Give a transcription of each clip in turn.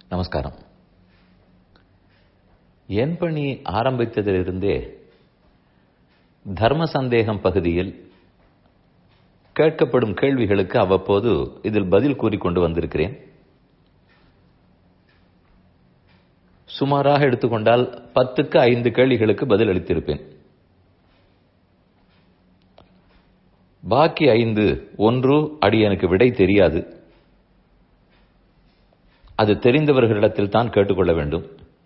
நமஸ்காரம் என் பணி ஆரம்பித்ததிலிருந்தே தர்ம சந்தேகம் பகுதியில் கேட்கப்படும் கேள்விகளுக்கு அவ்வப்போது இதில் பதில் கூறிக்கொண்டு வந்திருக்கிறேன் சுமாராக எடுத்துக்கொண்டால் பத்துக்கு ஐந்து கேள்விகளுக்கு பதில் அளித்திருப்பேன் பாக்கி ஐந்து ஒன்று அடியனுக்கு விடை தெரியாது அது தெரிந்தவர்களிடத்தில் தான் கேட்டுக்கொள்ள வேண்டும்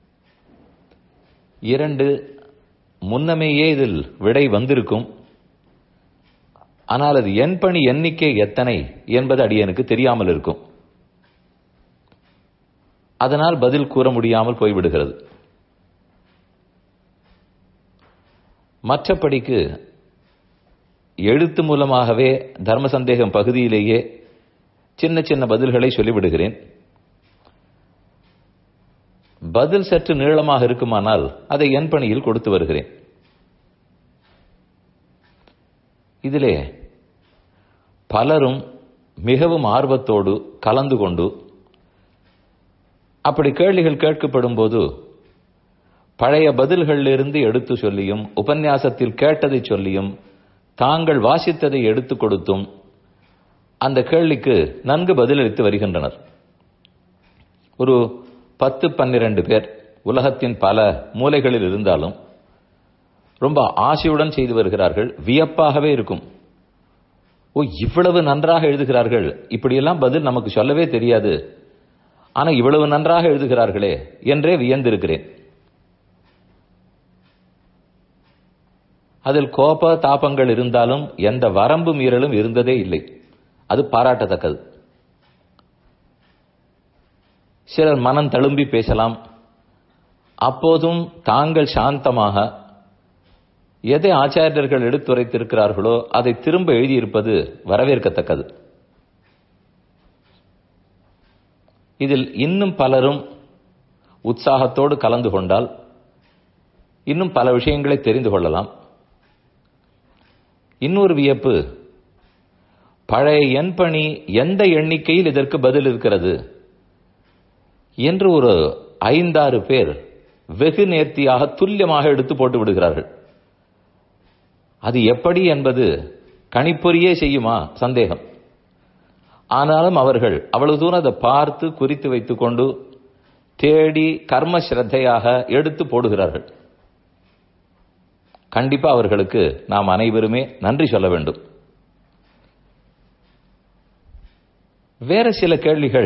இரண்டு முன்னமேயே இதில் விடை வந்திருக்கும் ஆனால் அது என் பணி எண்ணிக்கை எத்தனை என்பது அடியனுக்கு தெரியாமல் இருக்கும் அதனால் பதில் கூற முடியாமல் போய்விடுகிறது மற்றபடிக்கு எழுத்து மூலமாகவே தர்ம சந்தேகம் பகுதியிலேயே சின்ன சின்ன பதில்களை சொல்லிவிடுகிறேன் பதில் சற்று நீளமாக இருக்குமானால் அதை என் பணியில் கொடுத்து வருகிறேன் இதிலே பலரும் மிகவும் ஆர்வத்தோடு கலந்து கொண்டு அப்படி கேள்விகள் கேட்கப்படும் போது பழைய பதில்களிலிருந்து எடுத்து சொல்லியும் உபன்யாசத்தில் கேட்டதை சொல்லியும் தாங்கள் வாசித்ததை எடுத்து கொடுத்தும் அந்த கேள்விக்கு நன்கு பதிலளித்து வருகின்றனர் ஒரு பத்து பன்னிரண்டு பேர் உலகத்தின் பல மூலைகளில் இருந்தாலும் ரொம்ப ஆசையுடன் செய்து வருகிறார்கள் வியப்பாகவே இருக்கும் ஓ இவ்வளவு நன்றாக எழுதுகிறார்கள் இப்படியெல்லாம் பதில் நமக்கு சொல்லவே தெரியாது ஆனா இவ்வளவு நன்றாக எழுதுகிறார்களே என்றே வியந்திருக்கிறேன் அதில் கோப தாபங்கள் இருந்தாலும் எந்த வரம்பு மீறலும் இருந்ததே இல்லை அது பாராட்டத்தக்கது சிலர் மனம் தழும்பி பேசலாம் அப்போதும் தாங்கள் சாந்தமாக எதை ஆச்சாரியர்கள் எடுத்துரைத்திருக்கிறார்களோ அதை திரும்ப எழுதியிருப்பது வரவேற்கத்தக்கது இதில் இன்னும் பலரும் உற்சாகத்தோடு கலந்து கொண்டால் இன்னும் பல விஷயங்களை தெரிந்து கொள்ளலாம் இன்னொரு வியப்பு பழைய எண் பணி எந்த எண்ணிக்கையில் இதற்கு பதில் இருக்கிறது என்று ஒரு ஐந்தாறு பேர் வெகு நேர்த்தியாக துல்லியமாக எடுத்து போட்டு விடுகிறார்கள் அது எப்படி என்பது கணிப்பொறியே செய்யுமா சந்தேகம் ஆனாலும் அவர்கள் அவ்வளவு தூரம் அதை பார்த்து குறித்து வைத்துக் கொண்டு தேடி கர்ம ஸ்ரத்தையாக எடுத்து போடுகிறார்கள் கண்டிப்பா அவர்களுக்கு நாம் அனைவருமே நன்றி சொல்ல வேண்டும் வேற சில கேள்விகள்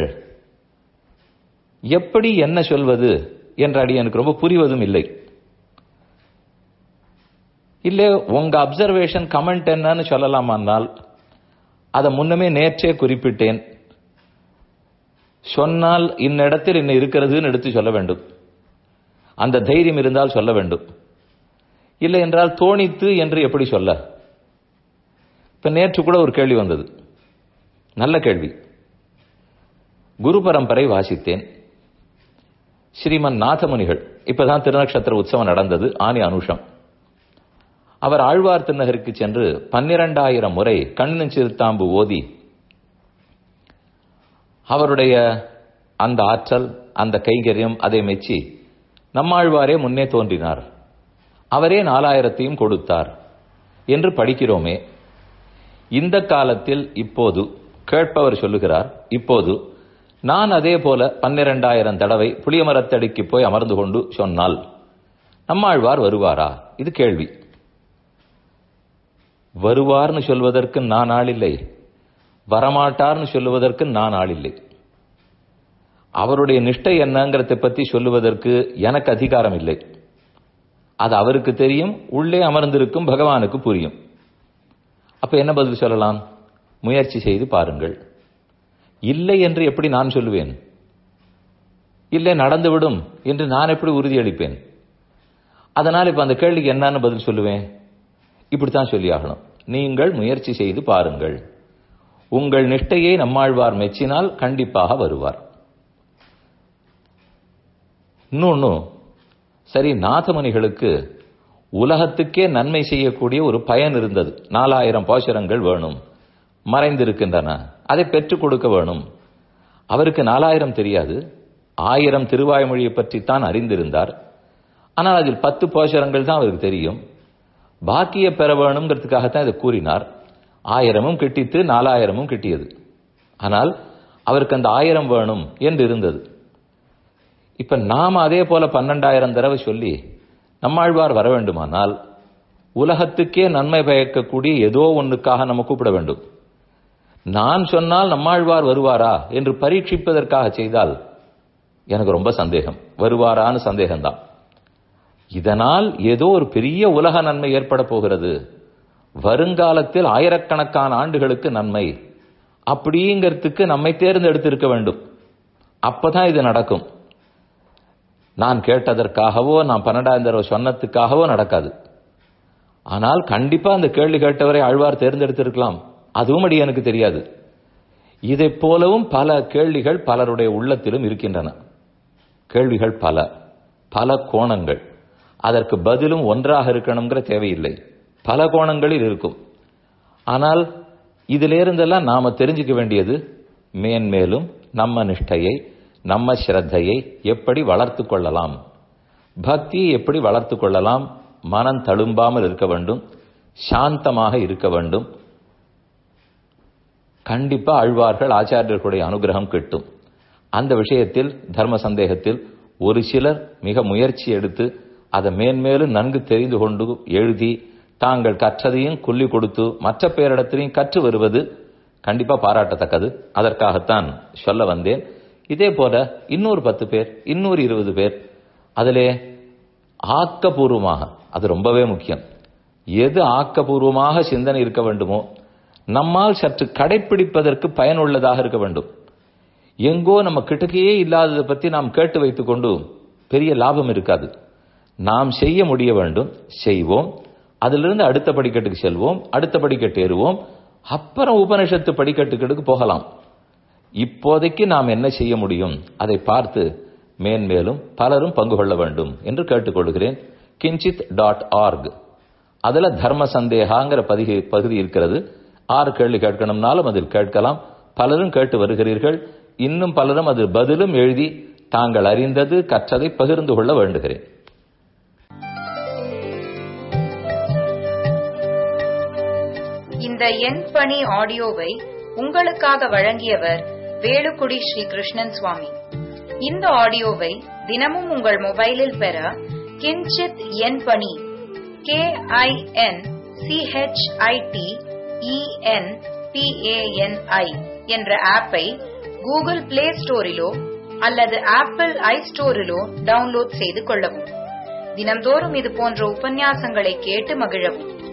எப்படி என்ன சொல்வது என்ற அடி எனக்கு ரொம்ப புரிவதும் இல்லை இல்ல உங்க அப்சர்வேஷன் கமெண்ட் என்னன்னு சொல்லலாமானால் அதை முன்னமே நேற்றே குறிப்பிட்டேன் சொன்னால் இன்னிடத்தில் என்ன இருக்கிறதுன்னு எடுத்து சொல்ல வேண்டும் அந்த தைரியம் இருந்தால் சொல்ல வேண்டும் இல்லை என்றால் தோணித்து என்று எப்படி சொல்ல இப்ப நேற்று கூட ஒரு கேள்வி வந்தது நல்ல கேள்வி குரு பரம்பரை வாசித்தேன் ஸ்ரீமன் நாதமுனிகள் இப்பதான் திருநக்ஷத்திர உற்சவம் நடந்தது ஆனி அனுஷம் அவர் ஆழ்வார் திருநகருக்கு சென்று பன்னிரண்டாயிரம் முறை கண்ணன் சிறுத்தாம்பு ஓதி அவருடைய அந்த ஆற்றல் அந்த கைங்கரியம் அதை மெச்சி நம்மாழ்வாரே முன்னே தோன்றினார் அவரே நாலாயிரத்தையும் கொடுத்தார் என்று படிக்கிறோமே இந்த காலத்தில் இப்போது கேட்பவர் சொல்லுகிறார் இப்போது நான் அதே போல பன்னிரண்டாயிரம் தடவை புளியமரத்தடிக்கு போய் அமர்ந்து கொண்டு சொன்னால் நம்மாழ்வார் வருவாரா இது கேள்வி வருவார்னு சொல்வதற்கு நான் ஆள் இல்லை வரமாட்டார்னு சொல்லுவதற்கு நான் ஆள் இல்லை அவருடைய நிஷ்டை என்னங்கிறத பத்தி சொல்லுவதற்கு எனக்கு அதிகாரம் இல்லை அது அவருக்கு தெரியும் உள்ளே அமர்ந்திருக்கும் பகவானுக்கு புரியும் அப்ப என்ன பதில் சொல்லலாம் முயற்சி செய்து பாருங்கள் இல்லை என்று எப்படி நான் சொல்லுவேன் இல்லை நடந்துவிடும் என்று நான் எப்படி உறுதியளிப்பேன் அதனால் இப்ப அந்த கேள்விக்கு என்னன்னு பதில் சொல்லுவேன் இப்படித்தான் சொல்லி ஆகணும் நீங்கள் முயற்சி செய்து பாருங்கள் உங்கள் நிஷ்டையை நம்மாழ்வார் மெச்சினால் கண்டிப்பாக வருவார் இன்னொன்னு சரி நாதமணிகளுக்கு உலகத்துக்கே நன்மை செய்யக்கூடிய ஒரு பயன் இருந்தது நாலாயிரம் பாசுரங்கள் வேணும் மறைந்திருக்கின்றன அதை பெற்றுக் கொடுக்க வேணும் அவருக்கு நாலாயிரம் தெரியாது ஆயிரம் திருவாய்மொழியை பற்றித்தான் அறிந்திருந்தார் ஆனால் அதில் பத்து போஷரங்கள் தான் அவருக்கு தெரியும் பாக்கிய பெற வேணுங்கிறதுக்காகத்தான் இதை கூறினார் ஆயிரமும் கிட்டித்து நாலாயிரமும் கிட்டியது ஆனால் அவருக்கு அந்த ஆயிரம் வேணும் என்று இருந்தது இப்ப நாம் அதே போல பன்னெண்டாயிரம் தடவை சொல்லி நம்மாழ்வார் வர வேண்டுமானால் உலகத்துக்கே நன்மை பயக்கக்கூடிய ஏதோ ஒன்றுக்காக நம்ம கூப்பிட வேண்டும் நான் சொன்னால் நம்மாழ்வார் வருவாரா என்று பரீட்சிப்பதற்காக செய்தால் எனக்கு ரொம்ப சந்தேகம் வருவாரான்னு சந்தேகம்தான் இதனால் ஏதோ ஒரு பெரிய உலக நன்மை ஏற்பட போகிறது வருங்காலத்தில் ஆயிரக்கணக்கான ஆண்டுகளுக்கு நன்மை அப்படிங்கிறதுக்கு நம்மை தேர்ந்தெடுத்திருக்க வேண்டும் அப்பதான் இது நடக்கும் நான் கேட்டதற்காகவோ நான் பன்னெண்டாயிரம் தடவை சொன்னதுக்காகவோ நடக்காது ஆனால் கண்டிப்பா அந்த கேள்வி கேட்டவரை ஆழ்வார் தேர்ந்தெடுத்திருக்கலாம் அதுவும் அடி எனக்கு தெரியாது இதை போலவும் பல கேள்விகள் பலருடைய உள்ளத்திலும் இருக்கின்றன கேள்விகள் பல பல கோணங்கள் அதற்கு பதிலும் ஒன்றாக இருக்கணுங்கிற தேவையில்லை பல கோணங்களில் இருக்கும் ஆனால் இதிலிருந்தெல்லாம் நாம தெரிஞ்சுக்க வேண்டியது மேன்மேலும் நம்ம நிஷ்டையை நம்ம ஸ்ரத்தையை எப்படி வளர்த்து கொள்ளலாம் பக்தியை எப்படி வளர்த்து கொள்ளலாம் மனம் தழும்பாமல் இருக்க வேண்டும் சாந்தமாக இருக்க வேண்டும் கண்டிப்பா ஆழ்வார்கள் ஆச்சாரியர்களுடைய அனுகிரகம் கிட்டும் அந்த விஷயத்தில் தர்ம சந்தேகத்தில் ஒரு சிலர் மிக முயற்சி எடுத்து அதை மேன்மேலும் நன்கு தெரிந்து கொண்டு எழுதி தாங்கள் கற்றதையும் கொல்லி கொடுத்து மற்ற பேரிடத்திலையும் கற்று வருவது கண்டிப்பா பாராட்டத்தக்கது அதற்காகத்தான் சொல்ல வந்தேன் இதே போல இன்னொரு பத்து பேர் இன்னொரு இருபது பேர் அதிலே ஆக்கப்பூர்வமாக அது ரொம்பவே முக்கியம் எது ஆக்கப்பூர்வமாக சிந்தனை இருக்க வேண்டுமோ நம்மால் சற்று கடைப்பிடிப்பதற்கு பயனுள்ளதாக இருக்க வேண்டும் எங்கோ நம்ம கிட்டக்கையே இல்லாததை பத்தி நாம் கேட்டு வைத்துக் கொண்டு பெரிய லாபம் இருக்காது நாம் செய்ய முடிய வேண்டும் செய்வோம் அதிலிருந்து அடுத்த படிக்கட்டுக்கு செல்வோம் அடுத்த படிக்கட்டு ஏறுவோம் அப்புறம் உபனிஷத்து படிக்கட்டுகளுக்கு போகலாம் இப்போதைக்கு நாம் என்ன செய்ய முடியும் அதை பார்த்து மேன்மேலும் பலரும் பங்கு கொள்ள வேண்டும் என்று கேட்டுக்கொள்கிறேன் கிஞ்சித் டாட் ஆர்க் அதுல தர்ம சந்தேகாங்கிற பதிகை பகுதி இருக்கிறது ஆறு கேள்வி கேட்கணும்னாலும் அதில் கேட்கலாம் பலரும் கேட்டு வருகிறீர்கள் இன்னும் பலரும் அது பதிலும் எழுதி தாங்கள் அறிந்தது கற்றதை பகிர்ந்து கொள்ள வேண்டுகிறேன் இந்த எண் பணி ஆடியோவை உங்களுக்காக வழங்கியவர் வேலுக்குடி ஸ்ரீ கிருஷ்ணன் சுவாமி இந்த ஆடியோவை தினமும் உங்கள் மொபைலில் பெற கிஞ்சித் எண் பணி கே ஐ என் சிஹெச்ஐடி இஎன் பிஏஎன்ஐ என்ற ஆப்பை கூகுள் பிளே ஸ்டோரிலோ அல்லது ஆப்பிள் ஐ ஸ்டோரிலோ டவுன்லோட் செய்து கொள்ளவும் தினம்தோறும் இது போன்ற உபன்யாசங்களை கேட்டு மகிழவும்